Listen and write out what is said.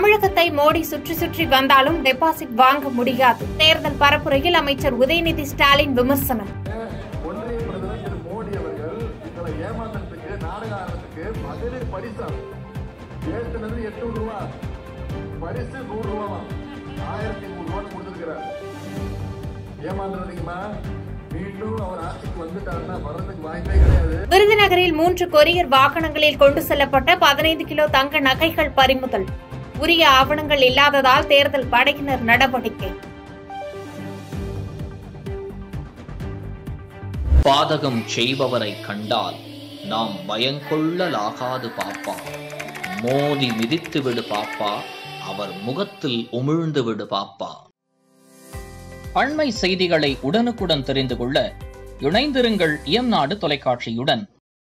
தமிழகத்தை மோடி சுற்றி சுற்றி வந்தாலும் டெபாசிட் வாங்க முடியாது தேர்தல் பரப்புரையில் அமைச்சர் உதயநிதி ஸ்டாலின் விமர்சனம் ஒன்றிய பிரதமர் திரு மோடி அவர்கள் எங்களை ஏமாந்ததுக்கு நாடக ஆடுறதுக்கு மகளிர் பரிசம் ஏற்கனவே எட்நூறு ரூபா பரிசு நூறு ரூபாவா ஆயிரத்தி நூறு ரூபான்னு கொடுத்துருக்கிறார் ஏமாந்துருந்தீங்கம்மா மீண்டும் அவர் ஆட்சிக்கு வந்துட்டாருன்னா வர்றதுக்கு வாய்ப்பே கிடையாது விருதுநகரில் மூன்று கொரியர் வாகனங்களில் கொண்டு செல்லப்பட்ட பதினைந்து கிலோ தங்க நகைகள் பறிமுதல் உரிய ஆவணங்கள் இல்லாததால் தேர்தல் படையினர் நடவடிக்கை பாதகம் செய்பவரை கண்டால் நாம் பயங்கொள்ளலாகாது பாப்பா மோதி மிதித்து விடு பாப்பா அவர் முகத்தில் உமிழ்ந்து விடு பாப்பா அண்மை செய்திகளை உடனுக்குடன் தெரிந்து கொள்ள இணைந்திருங்கள் இயம்நாடு தொலைக்காட்சியுடன்